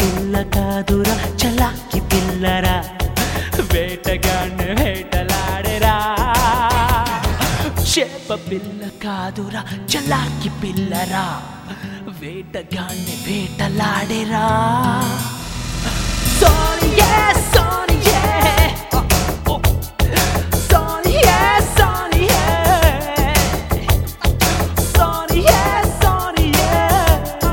పిల్ల కాదురా చలాకి పిల్లరా వేటగాన్ని వేటలాడేరా చేప పిల్ల కాదురా చలాకి పిల్లరా వేటగాన్ని వేటలాడేరా Sorry, yeah, sorry, yeah. Oh, oh. Sorry, yeah, sorry, yeah. Sorry, yeah, sorry, yeah.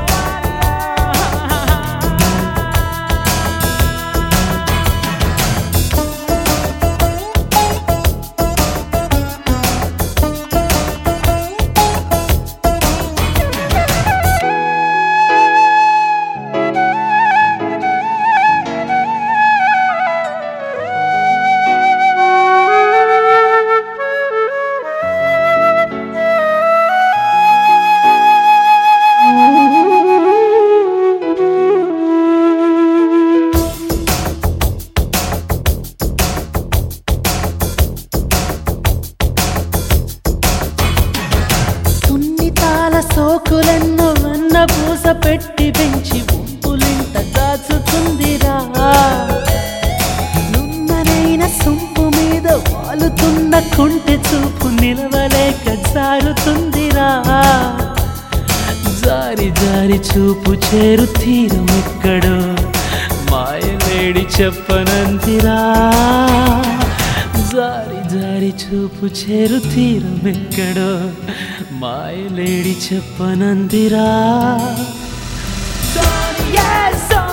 సున్నితాల సోకులెన్నో అన్న పూస పెట్టి పెంచి ఉంపులింట దాచుతుందిరా నున్ననైన సొంపు మీద వాలుతున్న కుంటె చూపు నిలవలేక జారుతుందిరా జారి జారి చూపు చేరు తీరం ఎక్కడో మాయలేడి చెప్పనందిరా జారి జారి చూపు చేరు తీరం ఎక్కడో మాయలేడి చెప్పనందిరా Sorry, yeah, sorry.